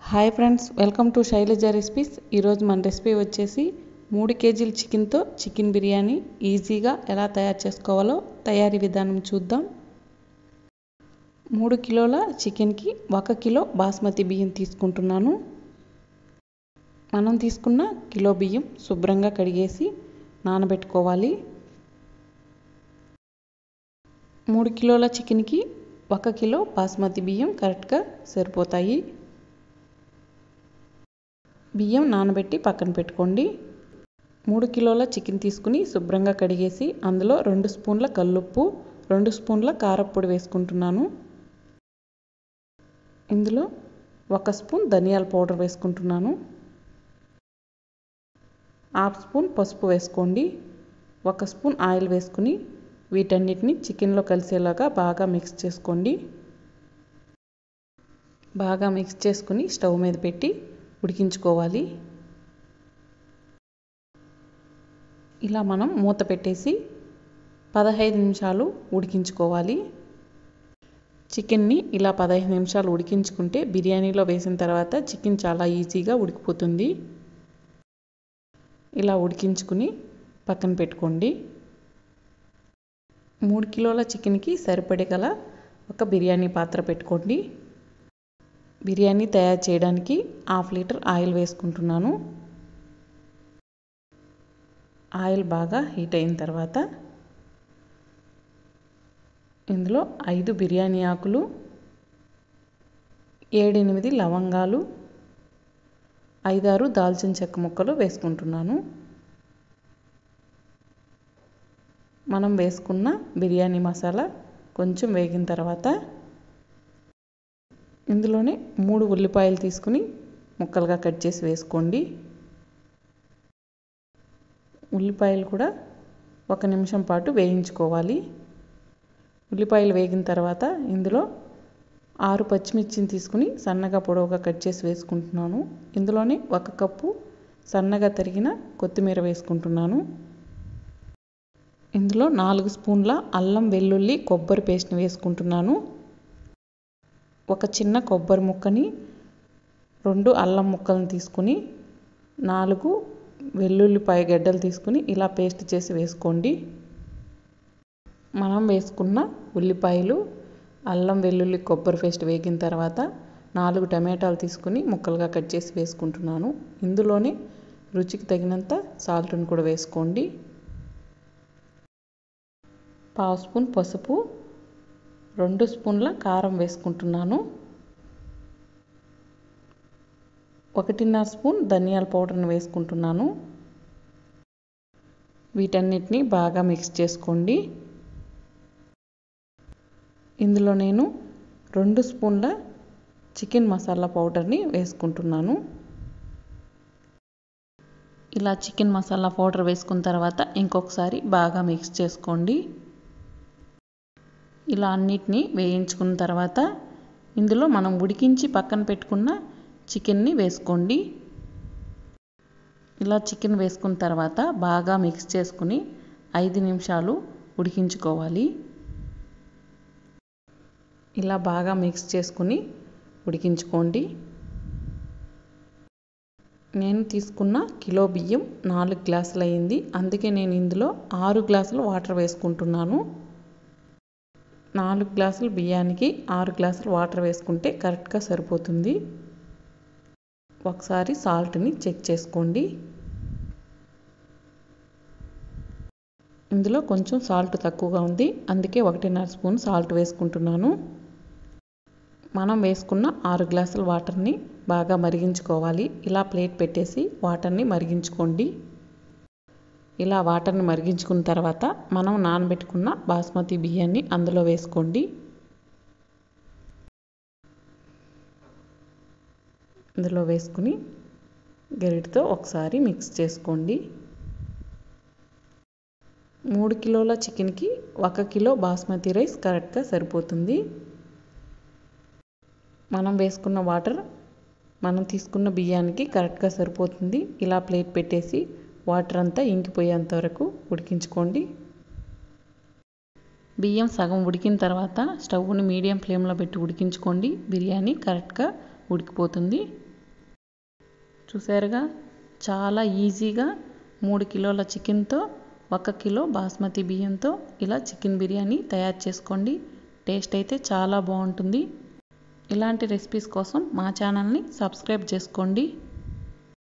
hi friends welcome to Shailaja recipes ఈరోజు మన recipe వచ్చేసి మూడు కేజీల చికెన్తో చికెన్ బిర్యానీ ఈజీగా ఎలా తయారు చేసుకోవాలో తయారీ విధానం చూద్దాం మూడు కిలోల చికెన్కి ఒక కిలో బాస్మతి బియ్యం తీసుకుంటున్నాను మనం తీసుకున్న కిలో బియ్యం శుభ్రంగా కడిగేసి నానబెట్టుకోవాలి మూడు కిలోల చికెన్కి ఒక కిలో బాస్మతి బియ్యం కరెక్ట్గా సరిపోతాయి బియ్యం నానబెట్టి పక్కన పెట్టుకోండి మూడు కిలోల చికెన్ తీసుకుని శుభ్రంగా కడిగేసి అందులో రెండు స్పూన్ల కల్లుప్పు రెండు స్పూన్ల కారప్పొడి వేసుకుంటున్నాను ఇందులో ఒక స్పూన్ ధనియాల పౌడర్ వేసుకుంటున్నాను హాఫ్ స్పూన్ పసుపు వేసుకోండి ఒక స్పూన్ ఆయిల్ వేసుకుని వీటన్నిటిని చికెన్లో కలిసేలాగా బాగా మిక్స్ చేసుకోండి బాగా మిక్స్ చేసుకుని స్టవ్ మీద పెట్టి ఉడికించుకోవాలి ఇలా మనం మూత పెట్టేసి పదహైదు నిమిషాలు ఉడికించుకోవాలి చికెన్ని ఇలా పదహైదు నిమిషాలు ఉడికించుకుంటే బిర్యానీలో వేసిన తర్వాత చికెన్ చాలా ఈజీగా ఉడికిపోతుంది ఇలా ఉడికించుకుని పక్కన పెట్టుకోండి మూడు కిలోల చికెన్కి సరిపడే గల ఒక బిర్యానీ పాత్ర పెట్టుకోండి బిర్యానీ తయారు చేయడానికి హాఫ్ లీటర్ ఆయిల్ వేసుకుంటున్నాను ఆయిల్ బాగా హీట్ అయిన తర్వాత ఇందులో ఐదు బిర్యానీ ఆకులు ఏడెనిమిది లవంగాలు ఐదారు దాల్చిన చెక్క ముక్కలు వేసుకుంటున్నాను మనం వేసుకున్న బిర్యానీ మసాలా కొంచెం వేగిన తర్వాత ఇందులోనే మూడు ఉల్లిపాయలు తీసుకుని ముక్కలుగా కట్ చేసి వేసుకోండి ఉల్లిపాయలు కూడా ఒక నిమిషం పాటు వేయించుకోవాలి ఉల్లిపాయలు వేగిన తర్వాత ఇందులో ఆరు పచ్చిమిర్చిని తీసుకుని సన్నగా పొడవుగా కట్ చేసి వేసుకుంటున్నాను ఇందులోనే ఒక కప్పు సన్నగా తరిగిన కొత్తిమీర వేసుకుంటున్నాను ఇందులో నాలుగు స్పూన్ల అల్లం వెల్లుల్లి కొబ్బరి పేస్ట్ని వేసుకుంటున్నాను ఒక చిన్న కొబ్బరి ముక్కని రెండు అల్లం ముక్కలను తీసుకుని నాలుగు వెల్లుల్లిపాయ గడ్డలు తీసుకుని ఇలా పేస్ట్ చేసి వేసుకోండి మనం వేసుకున్న ఉల్లిపాయలు అల్లం వెల్లుల్లి కొబ్బరి పేస్ట్ వేగిన తర్వాత నాలుగు టమాటాలు తీసుకుని ముక్కలుగా కట్ చేసి వేసుకుంటున్నాను ఇందులోనే రుచికి తగినంత సాల్ట్ని కూడా వేసుకోండి పావు స్పూన్ పసుపు రెండు స్పూన్ల కారం వేసుకుంటున్నాను ఒకటిన్నర స్పూన్ ధనియాల పౌడర్ని వేసుకుంటున్నాను వీటన్నిటిని బాగా మిక్స్ చేసుకోండి ఇందులో నేను రెండు స్పూన్ల చికెన్ మసాలా పౌడర్ని వేసుకుంటున్నాను ఇలా చికెన్ మసాలా పౌడర్ వేసుకున్న తర్వాత ఇంకొకసారి బాగా మిక్స్ చేసుకోండి ఇలా అన్నిటినీ వేయించుకున్న తర్వాత ఇందులో మనం ఉడికించి పక్కన పెట్టుకున్న చికెన్ని వేసుకోండి ఇలా చికెన్ వేసుకున్న తర్వాత బాగా మిక్స్ చేసుకుని ఐదు నిమిషాలు ఉడికించుకోవాలి ఇలా బాగా మిక్స్ చేసుకుని ఉడికించుకోండి నేను తీసుకున్న కిలో బియ్యం నాలుగు గ్లాసులు అయింది అందుకే నేను ఇందులో ఆరు గ్లాసులు వాటర్ వేసుకుంటున్నాను నాలుగు గ్లాసులు బియ్యానికి ఆరు గ్లాసులు వాటర్ వేసుకుంటే కరెక్ట్గా సరిపోతుంది ఒకసారి సాల్ట్ని చెక్ చేసుకోండి ఇందులో కొంచెం సాల్ట్ తక్కువగా ఉంది అందుకే ఒకటిన్నర స్పూన్ సాల్ట్ వేసుకుంటున్నాను మనం వేసుకున్న ఆరు గ్లాసుల వాటర్ని బాగా మరిగించుకోవాలి ఇలా ప్లేట్ పెట్టేసి వాటర్ని మరిగించుకోండి ఇలా వాటర్ని మరిగించుకున్న తర్వాత మనం నానబెట్టుకున్న బాస్మతి బియ్యాన్ని అందులో వేసుకోండి ఇందులో వేసుకుని గరిటతో ఒకసారి మిక్స్ చేసుకోండి మూడు కిలోల చికెన్కి ఒక కిలో బాస్మతి రైస్ కరెక్ట్గా సరిపోతుంది మనం వేసుకున్న వాటర్ మనం తీసుకున్న బియ్యానికి కరెక్ట్గా సరిపోతుంది ఇలా ప్లేట్ పెట్టేసి వాటర్ అంతా ఇంకిపోయేంత వరకు ఉడికించుకోండి బియ్యం సగం ఉడికిన తర్వాత స్టవ్ని మీడియం ఫ్లేమ్లో పెట్టి ఉడికించుకోండి బిర్యానీ కరెక్ట్గా ఉడికిపోతుంది చూసారుగా చాలా ఈజీగా మూడు కిలోల చికెన్తో ఒక కిలో బాస్మతి బియ్యంతో ఇలా చికెన్ బిర్యానీ తయారు చేసుకోండి టేస్ట్ అయితే చాలా బాగుంటుంది ఇలాంటి రెసిపీస్ కోసం మా ఛానల్ని సబ్స్క్రైబ్ చేసుకోండి